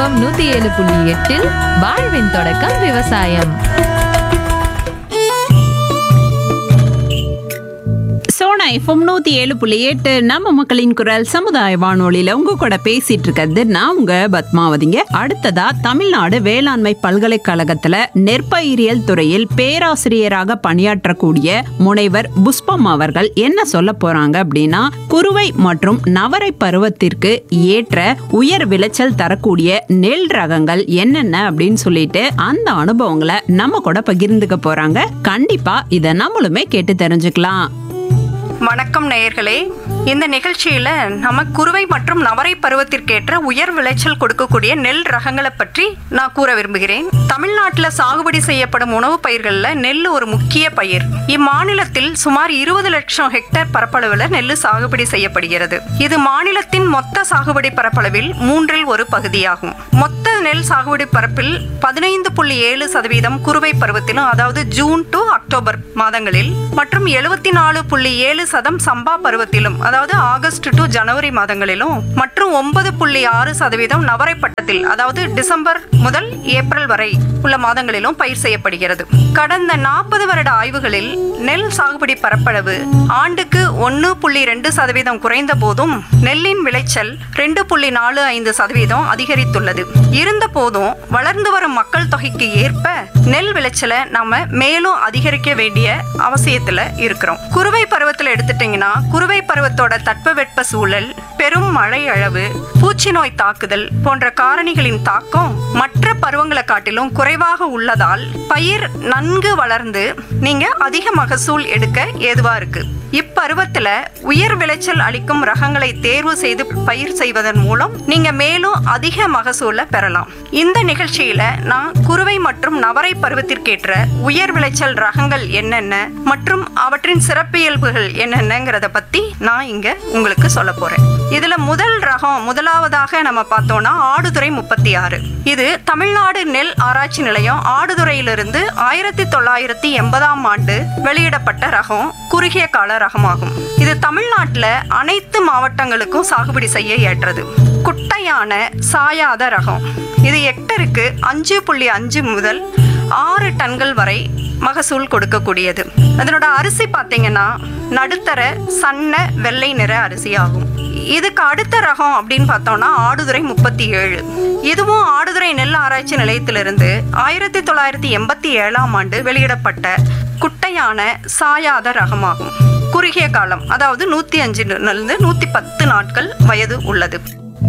FM நூத்தி ஏழு புள்ளி எட்டில் வாழ்வின் தொடக்கம் விவசாயம் சோனா எஃப்எம் நூத்தி ஏழு புள்ளி எட்டு நம்ம மக்களின் குரல் சமுதாய வானொலியில உங்க கூட பேசிட்டு இருக்கிறது நான் உங்க பத்மாவதிங்க அடுத்ததா தமிழ்நாடு வேளாண்மை பல்கலைக்கழகத்துல நெற்பயிரியல் துறையில் பேராசிரியராக பணியாற்றக்கூடிய முனைவர் புஷ்பம் அவர்கள் என்ன சொல்ல போறாங்க அப்படின்னா குறுவை மற்றும் நவரை பருவத்திற்கு ஏற்ற உயர் விளைச்சல் தரக்கூடிய நெல் ரகங்கள் என்னென்ன அப்படின்னு சொல்லிட்டு அந்த அனுபவங்களை நம்ம கூட பகிர்ந்துக்க போறாங்க கண்டிப்பா இதை நம்மளுமே கேட்டு தெரிஞ்சுக்கலாம் வணக்கம் நேயர்களே இந்த நிகழ்ச்சியில நம்ம குறுவை மற்றும் நவரை பருவத்திற்கேற்ற உயர் விளைச்சல் கொடுக்கக்கூடிய நெல் ரகங்களை பற்றி நான் கூற விரும்புகிறேன் தமிழ்நாட்டில் சாகுபடி செய்யப்படும் உணவுப் பயிர்கள்ல நெல் ஒரு முக்கிய பயிர் இம்மாநிலத்தில் சுமார் இருபது லட்சம் ஹெக்டேர் பரப்பளவில் நெல் சாகுபடி செய்யப்படுகிறது இது மாநிலத்தின் மொத்த சாகுபடி பரப்பளவில் மூன்றில் ஒரு பகுதியாகும் மொத்த நெல் சாகுபடி பரப்பில் பதினைந்து புள்ளி ஏழு சதவீதம் குறுவை பருவத்திலும் அதாவது ஜூன் டு அக்டோபர் மாதங்களில் மற்றும் எழுபத்தி நாலு புள்ளி ஏழு சதம் சம்பா பருவத்திலும் அதாவது ஆகஸ்ட் டு ஜனவரி மாதங்களிலும் மற்றும் ஒன்பது புள்ளி ஆறு சதவீதம் நவரை பட்டத்தில் அதாவது டிசம்பர் முதல் ஏப்ரல் வரை உள்ள மாதங்களிலும் பயிர் செய்யப்படுகிறது கடந்த நாற்பது வருட ஆய்வுகளில் நெல் சாகுபடி பரப்பளவு ஆண்டுக்கு ஒன்று புள்ளி ரெண்டு சதவீதம் குறைந்த போதும் நெல்லின் விளைச்சல் ரெண்டு புள்ளி நாலு ஐந்து சதவீதம் அதிகரித்துள்ளது இருந்த போதும் வளர்ந்து வரும் மக்கள் தொகைக்கு ஏற்ப நெல் விளைச்சலை நாம மேலும் அதிகரிக்க வேண்டிய அவசியத்துல இருக்கிறோம் குறுவை பருவத்துல எடுத்துட்டீங்கன்னா குறுவை பருவத்தோட தட்பவெட்ப சூழல் பெரும் மழை அளவு பூச்சி நோய் தாக்குதல் போன்ற காரணிகளின் தாக்கம் மற்ற பருவங்களை காட்டிலும் குறைவாக உள்ளதால் பயிர் நன்கு வளர்ந்து நீங்க அதிக மகசூல் எடுக்க ஏதுவா இருக்கு இப்பருவத்துல உயர் விளைச்சல் அளிக்கும் ரகங்களை தேர்வு செய்து பயிர் செய்வதன் மூலம் நீங்க மேலும் அதிக மகசூலை பெறலாம் இந்த நிகழ்ச்சியில நான் குறுவை மற்றும் நவரை பருவத்திற்கேற்ற உயர் விளைச்சல் ரகங்கள் என்னென்ன மற்றும் அவற்றின் சிறப்பியல்புகள் என்னென்னங்கிறத பத்தி நான் இங்க உங்களுக்கு சொல்ல போறேன் இதுல முதல் ரகம் முதலாவதாக நம்ம பார்த்தோம்னா ஆடுதுறை முப்பத்தி ஆறு இது தமிழ்நாடு நெல் ஆராய்ச்சி நிலையம் ஆடுதுறையிலிருந்து ஆயிரத்தி தொள்ளாயிரத்தி எண்பதாம் ஆண்டு வெளியிடப்பட்ட ரகம் குறுகிய கால ரகமாகும் இது தமிழ்நாட்டில் அனைத்து மாவட்டங்களுக்கும் சாகுபடி செய்ய ஏற்றது குட்டையான சாயாத ரகம் இது ஹெக்டருக்கு அஞ்சு புள்ளி அஞ்சு முதல் ஆறு டன்கள் வரை மகசூல் கொடுக்கக்கூடியது அதனோட அரிசி பார்த்தீங்கன்னா நடுத்தர சன்ன வெள்ளை நிற அரிசி ஆகும் இதுக்கு அடுத்த ரகம் அப்படின்னு பார்த்தோம்னா ஆடுதுறை முப்பத்தி ஏழு இதுவும் ஆடுதுறை நெல் ஆராய்ச்சி நிலையத்திலிருந்து ஆயிரத்தி தொள்ளாயிரத்தி எண்பத்தி ஏழாம் ஆண்டு வெளியிடப்பட்ட குட்டையான சாயாத ரகமாகும் குறுகிய காலம் அதாவது நூத்தி அஞ்சுலேருந்து நூத்தி பத்து நாட்கள் வயது உள்ளது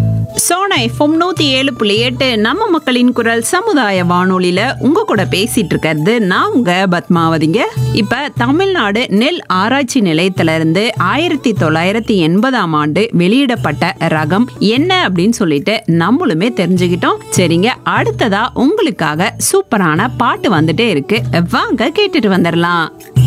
சோனா எஃப்எம் நூத்தி ஏழு புள்ளி எட்டு நம்ம மக்களின் குரல் சமுதாய வானொலியில உங்க கூட பேசிட்டு இருக்கிறது நான் உங்க பத்மாவதிங்க இப்ப தமிழ்நாடு நெல் ஆராய்ச்சி நிலையத்துல இருந்து ஆயிரத்தி தொள்ளாயிரத்தி எண்பதாம் ஆண்டு வெளியிடப்பட்ட ரகம் என்ன அப்படின்னு சொல்லிட்டு நம்மளுமே தெரிஞ்சுக்கிட்டோம் சரிங்க அடுத்ததா உங்களுக்காக சூப்பரான பாட்டு வந்துட்டே இருக்கு வாங்க கேட்டுட்டு வந்துடலாம்